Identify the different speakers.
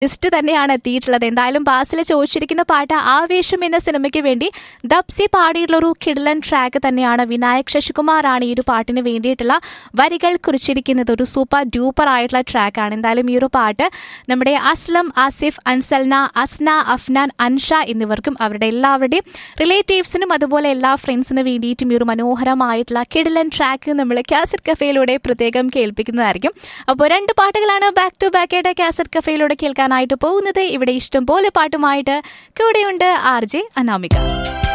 Speaker 1: list തന്നെയാണ് എത്തിയിട്ടുള്ളത് എന്തായാലും ബാസിൽ ചോദിച്ചിരിക്കുന്ന പാട്ട് ആവേശം എന്ന സിനിമയ്ക്ക് വേണ്ടി ദബ്സി പാടിയിട്ടുള്ള ഒരു കിഡ്ലൻ ട്രാക്ക് തന്നെയാണ് വിനായക് ശശികുമാറാണ് ഈ ഒരു പാട്ടിന് വേണ്ടിയിട്ടുള്ള വരികൾ കുറിച്ചിരിക്കുന്നത് ഒരു സൂപ്പർ ഡ്യൂപ്പർ ആയിട്ടുള്ള ട്രാക്കാണ് എന്തായാലും ഈ ഒരു പാട്ട് നമ്മുടെ അസ്ലം ആസിഫ് അൻസൽന അസ്ന അഫ്നാൻ അൻഷ എന്നിവർക്കും അവരുടെ എല്ലാവരുടെയും റിലേറ്റീവ്സിനും അതുപോലെ എല്ലാ ഫ്രണ്ട്സിനും വേണ്ടിയിട്ടും ഈ ഒരു മനോഹരമായിട്ടുള്ള കിഡ്ലൻ ട്രാക്ക് നമ്മൾ കാസറ്റ് കഫേയിലൂടെ പ്രത്യേകം കേൾപ്പിക്കുന്നതായിരിക്കും അപ്പോൾ രണ്ട് പാട്ടുകളാണ് ബാക്ക് ടു ബാക്ക് ആയിട്ട് കാസറ്റ് കഫേയിലൂടെ കേൾക്കാനായിട്ട് പോകുന്നത് ഇവിടെ ഇഷ്ടം പോലെ പാട്ടുമായിട്ട് കൂടെയുണ്ട് ആർ ജെ അനാമിക